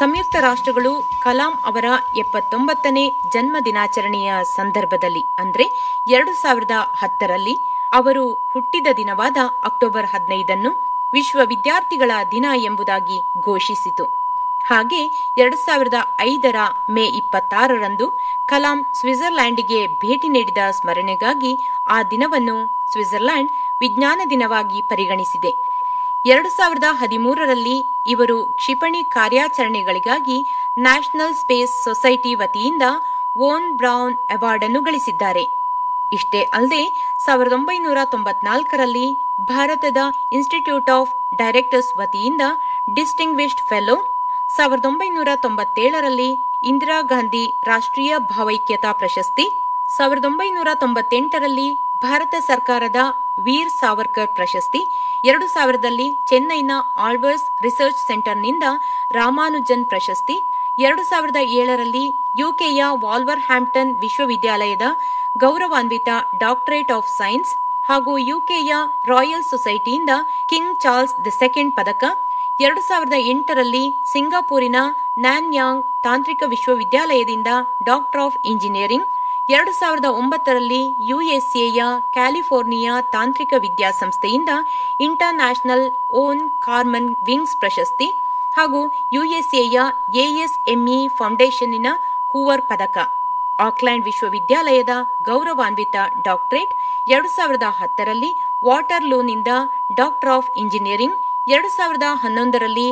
ಸಂಯುಕ್ತ ರಾಷ್ಟ್ರಗಳು ಕಲಾಂ ಅವರ ಎಪ್ಪತ್ತೊಂಬತ್ತನೇ ಜನ್ಮ ದಿನಾಚರಣೆಯ ಸಂದರ್ಭದಲ್ಲಿ ಅಂದ್ರೆ ಎರಡು ಸಾವಿರದ ಹತ್ತರಲ್ಲಿ ಅವರು ಹುಟ್ಟಿದ ದಿನವಾದ ಅಕ್ಟೋಬರ್ ಹದಿನೈದನ್ನು ವಿಶ್ವ ವಿದ್ಯಾರ್ಥಿಗಳ ದಿನ ಎಂಬುದಾಗಿ ಘೋಷಿಸಿತು ಹಾಗೆ ಎರಡು ಸಾವಿರದ ಐದರ ಮೇ ಇಪ್ಪತ್ತಾರರಂದು ಕಲಾಂ ಸ್ವಿಟ್ಜರ್ಲ್ಯಾಂಡ್ಗೆ ಭೇಟಿ ನೀಡಿದ ಸ್ಮರಣೆಗಾಗಿ ಆ ದಿನವನ್ನು ಸ್ವಿಟ್ಜರ್ಲ್ಯಾಂಡ್ ವಿಜ್ಞಾನ ದಿನವಾಗಿ ಪರಿಗಣಿಸಿದೆ ಎರಡು ಸಾವಿರದ ಹದಿಮೂರರಲ್ಲಿ ಇವರು ಕ್ಷಿಪಣಿ ಕಾರ್ಯಾಚರಣೆಗಳಿಗಾಗಿ ನ್ಯಾಷನಲ್ ಸ್ಪೇಸ್ ಸೊಸೈಟಿ ವತಿಯಿಂದ ವೋನ್ ಬ್ರೌನ್ ಅವಾರ್ಡ್ ಅನ್ನು ಗಳಿಸಿದ್ದಾರೆ ಇಷ್ಟೇ ಅಲ್ಲದೆ ಸಾವಿರದ ಒಂಬೈನೂರ ತೊಂಬತ್ನಾಲ್ಕರಲ್ಲಿ ಭಾರತದ ಇನ್ಸ್ಟಿಟ್ಯೂಟ್ ಆಫ್ ಡೈರೆಕ್ಟರ್ಸ್ ವತಿಯಿಂದ ಡಿಸ್ಟಿಂಗ್ವಿಶ್ಡ್ ಫೆಲೋ ಸಾವಿರದ ಒಂಬೈನೂರ ತೊಂಬತ್ತೇಳರಲ್ಲಿ ಇಂದಿರಾ ಗಾಂಧಿ ರಾಷ್ಟ್ರೀಯ ಭಾವೈಕ್ಯತಾ ಪ್ರಶಸ್ತಿ ಸಾವಿರದ ಒಂಬೈನೂರ ತೊಂಬತ್ತೆಂಟರಲ್ಲಿ ಭಾರತ ಸರ್ಕಾರದ ವೀರ್ ಸಾವರ್ಕರ್ ಪ್ರಶಸ್ತಿ ಎರಡು ಸಾವಿರದಲ್ಲಿ ಚೆನ್ನೈನ ಆಳ್ವರ್ಸ್ ರಿಸರ್ಚ್ ಸೆಂಟರ್ನಿಂದ ರಾಮಾನುಜನ್ ಪ್ರಶಸ್ತಿ ಎರಡು ಸಾವಿರದ ಏಳರಲ್ಲಿ ಯುಕೆಯ ವಾಲ್ವರ್ ಹ್ಯಾಂಪ್ಟನ್ ವಿಶ್ವವಿದ್ಯಾಲಯದ ಗೌರವಾನ್ವಿತ ಡಾಕ್ಟರೇಟ್ ಆಫ್ ಸೈನ್ಸ್ ಹಾಗೂ ಯುಕೆಯ ರಾಯಲ್ ಸೊಸೈಟಿಯಿಂದ ಕಿಂಗ್ ಚಾರ್ಲ್ಸ್ ದಿ ಸೆಕೆಂಡ್ ಪದಕ ಎರಡು ಸಾವಿರದ ಎಂಟರಲ್ಲಿ ಸಿಂಗಾಪುರಿನ ನ್ಯಾನ್ಯಾಂಗ್ ತಾಂತ್ರಿಕ ವಿಶ್ವವಿದ್ಯಾಲಯದಿಂದ ಡಾಕ್ಟರ್ ಆಫ್ ಇಂಜಿನಿಯರಿಂಗ್ ಎರಡು ಸಾವಿರದ ಒಂಬತ್ತರಲ್ಲಿ ಯುಎಸ್ಎಯ ಕ್ಯಾಲಿಫೋರ್ನಿಯಾ ತಾಂತ್ರಿಕ ವಿದ್ಯಾಸಂಸ್ಥೆಯಿಂದ international von Karman wings ಪ್ರಶಸ್ತಿ ಹಾಗೂ ಯುಎಸ್ಎಯ ಎಎಸ್ಎಂಇ ಫೌಂಡೇಶನ್ನಿನ ಹೂವರ್ ಪದಕ ಆಕ್ಲ್ಯಾಂಡ್ ವಿಶ್ವವಿದ್ಯಾಲಯದ ಗೌರವಾನ್ವಿತ ಡಾಕ್ಟರೇಟ್ ಎರಡು ಸಾವಿರದ ಹತ್ತರಲ್ಲಿ ವಾಟರ್ಲೂನಿಂದ ಡಾಕ್ಟರ್ ಆಫ್ ಇಂಜಿನಿಯರಿಂಗ್ ಎರಡು ಸಾವಿರದ ಹನ್ನೊಂದರಲ್ಲಿ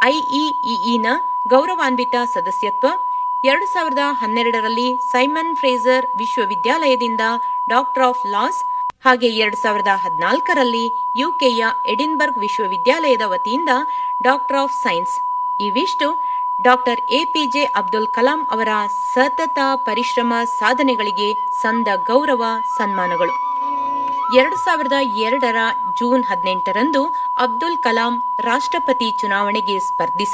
ಐಇಇಇನ ಗೌರವಾನ್ವಿತ ಸದಸ್ಯತ್ವ ಎರಡು ಸಾವಿರದ ಹನ್ನೆರಡರಲ್ಲಿ ಸೈಮನ್ ಫ್ರೇಸರ್ ವಿಶ್ವವಿದ್ಯಾಲಯದಿಂದ ಡಾಕ್ಟರ್ ಆಫ್ ಲಾಸ್ ಹಾಗೆ ಎರಡು ಸಾವಿರದ ಹದಿನಾಲ್ಕರಲ್ಲಿ ಯುಕೆಯ ಎಡಿನ್ಬರ್ಗ್ ವಿಶ್ವವಿದ್ಯಾಲಯದ ವತಿಯಿಂದ ಡಾಕ್ಟರ್ ಆಫ್ ಸೈನ್ಸ್ ಇವಿಷ್ಟು ಡಾಕ್ಟರ್ ಎಪಿಜೆ ಅಬ್ದುಲ್ ಕಲಾಂ ಅವರ ಸತತ ಪರಿಶ್ರಮ ಸಾಧನೆಗಳಿಗೆ ಸಂದ ಗೌರವ ಸನ್ಮಾನಗಳು ಎರಡು ಸಾವಿರದ ಎರಡರ ಜೂನ್ ಹದಿನೆಂಟರಂದು ಅಬ್ದುಲ್ ಕಲಾಂ ರಾಷ್ಟ್ರಪತಿ ಚುನಾವಣೆಗೆ ಸ್ಪರ್ಧಿಸಿ